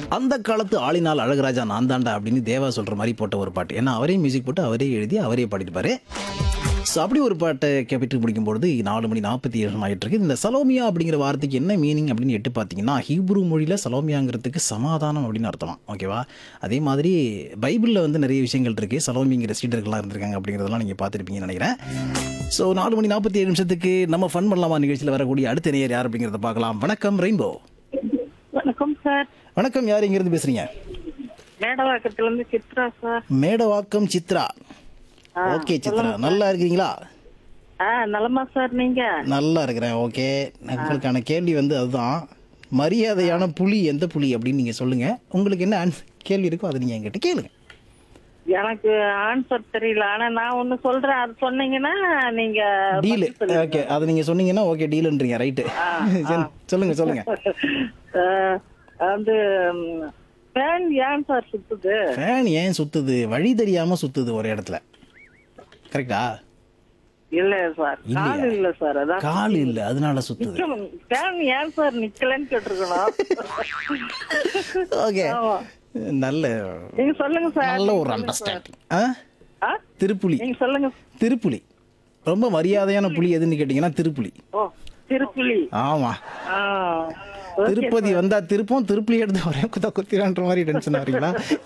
அந்த காலத்து ஆளினால் அழகராஜா நான் தாண்டா அப்படின்னு தேவா சொல்ற மாதிரி போட்ட ஒரு பாட்டு ஏன்னா அவரே மியூசிக் போட்டு அவரே எழுதி அவரே பாடிட்டுப்பாரு ஸோ அப்படி ஒரு பாட்டை கேப்பிட்டு முடிக்கும்பொழுது நாலு மணி நாற்பத்தி ஏழு ஆயிட்டு இருக்கு இந்த சலோமியா அப்படிங்கிற வார்த்தைக்கு என்ன மீனிங் அப்படின்னு எட்டு பார்த்தீங்கன்னா ஹீப்ரு மொழியில் சலோமியாங்கிறதுக்கு சமாதானம் அப்படின்னு அர்த்தம் ஓகேவா அதே மாதிரி பைபிளில் வந்து நிறைய விஷயங்கள் இருக்குது சலோமிங்கிற சீடர்கள்லாம் இருந்திருக்காங்க அப்படிங்கிறதெல்லாம் நீங்கள் பார்த்துருப்பீங்கன்னு நினைக்கிறேன் ஸோ நாலு மணி நாற்பத்தி ஏழு நிமிஷத்துக்கு நம்ம ஃபன் பண்ணலாமா நிகழ்ச்சியில் வரக்கூடிய அடுத்த நேயர் யார் அப்படிங்கிறத பார்க்கலாம் வணக்கம் ரெயின்போ வணக்கம் சார் வணக்கம் யார் இங்கிருந்து பேசுறீங்க மேடவாக்கத்துல இருந்து சித்ரா சார் மேடவாக்கம் சித்ரா ஆ, ஓகே சித்ரா நல்லா இருக்கிறீங்களா ஆ நலமா சார் நீங்க நல்லா இருக்கிறேன் ஓகே உங்களுக்கான கேள்வி வந்து அதுதான் மரியாதையான புலி எந்த புலி அப்படின்னு நீங்க சொல்லுங்க உங்களுக்கு என்ன ஆன்ஸ்- கேள்வி இருக்கோ அதை நீங்க என்கிட்ட கேளுங்க எனக்கு ஆன்சர் தெரியல ஆனா நான் ஒண்ணு சொல்றேன் அது சொன்னீங்கன்னா நீங்க டீலு பதில் சொல்லுங்க. ஓகே அதை நீங்க சொன்னீங்கன்னா ஓகே டீலுன்றீங்க ரைட்டு சொல்லுங்க சொல்லுங்க ஆ, வந்து ஃபேன் ஏன் சார் சுத்துது ஃபேன் ஏன் சுத்துது வழி தெரியாம சுத்துது ஒரு இடத்துல கரெக்டா இல்ல சார் இல்லையா? கால் இல்ல சார் அதான் கால் இல்ல அதனால சுத்துது ஃபேன் ஏன் சார் நிக்கலன்னு கேட்டிருக்கணும் ஓகே ஆமா. நல்ல நீங்க சொல்லுங்க சார் நல்ல ஒரு அண்டர்ஸ்டாண்டிங் ஆ ஆ? திருப்புலி நீங்க சொல்லுங்க திருப்புலி ரொம்ப மரியாதையான புலி எதுன்னு கேட்டிங்கன்னா திருப்புலி ஓ திருப்புலி ஆமா ஆ திருப்பதி வந்தா திருப்பம் திருப்புலி எடுத்து ஒரே குத்தா குத்திரான்ற மாதிரி டென்ஷன் ஆகிறீங்களா